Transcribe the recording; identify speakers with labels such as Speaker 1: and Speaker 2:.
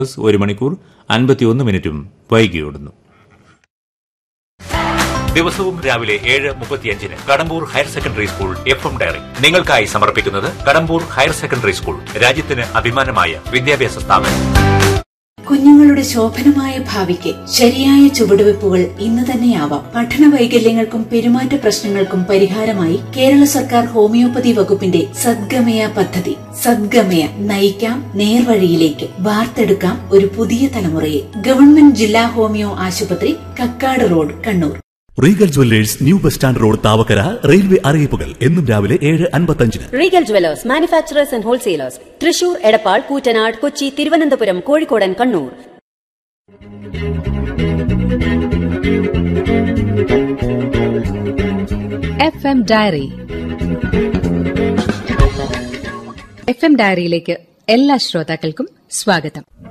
Speaker 1: ഒരു മണിക്കൂർ അൻപത്തിയൊന്ന് മിനിറ്റും വൈകിയോടുന്നു ദിവസവും രാവിലെ ഏഴ് മുപ്പത്തിയഞ്ചിന് Kadambur higher secondary school F M diary നിങ്ങൾക്കായി സമർപ്പിക്കുന്നത് കടമ്പൂർ ഹയർ സെക്കൻഡറി സ്കൂൾ രാജ്യത്തിന് അഭിമാനമായ വിദ്യാഭ്യാസ സ്ഥാപനം
Speaker 2: കുഞ്ഞുങ്ങളുടെ ശോഭനമായ ഭാവിക്ക് ശരിയായ ചുവടുവെപ്പുകൾ ഇന്ന് തന്നെയാവാം പഠന വൈകല്യങ്ങൾക്കും പെരുമാറ്റ പ്രശ്നങ്ങൾക്കും പരിഹാരമായി കേരള സർക്കാർ ഹോമിയോപ്പതി വകുപ്പിന്റെ സദ്ഗമയ പദ്ധതി സദ്ഗമയ നയിക്കാം നേർവഴിയിലേക്ക് വാർത്തെടുക്കാം ഒരു പുതിയ തലമുറയെ ഗവൺമെന്റ് ജില്ലാ ഹോമിയോ ആശുപത്രി Kakkad road Kannur
Speaker 3: regal jewellers new bus stand road Thavakkara railway അറിയിപ്പുകൾ എന്നും രാവിലെ ഏഴ് അൻപത്തഞ്ചിന്
Speaker 4: regal jewellers manufacturers and wholesalers Thrissur Edappal Koottanad Kochi Thiruvananthapuram കോഴിക്കോടൻ Kannur
Speaker 5: F M diary F M ഡയറിയിലേക്ക് എല്ലാ ശ്രോതാക്കൾക്കും സ്വാഗതം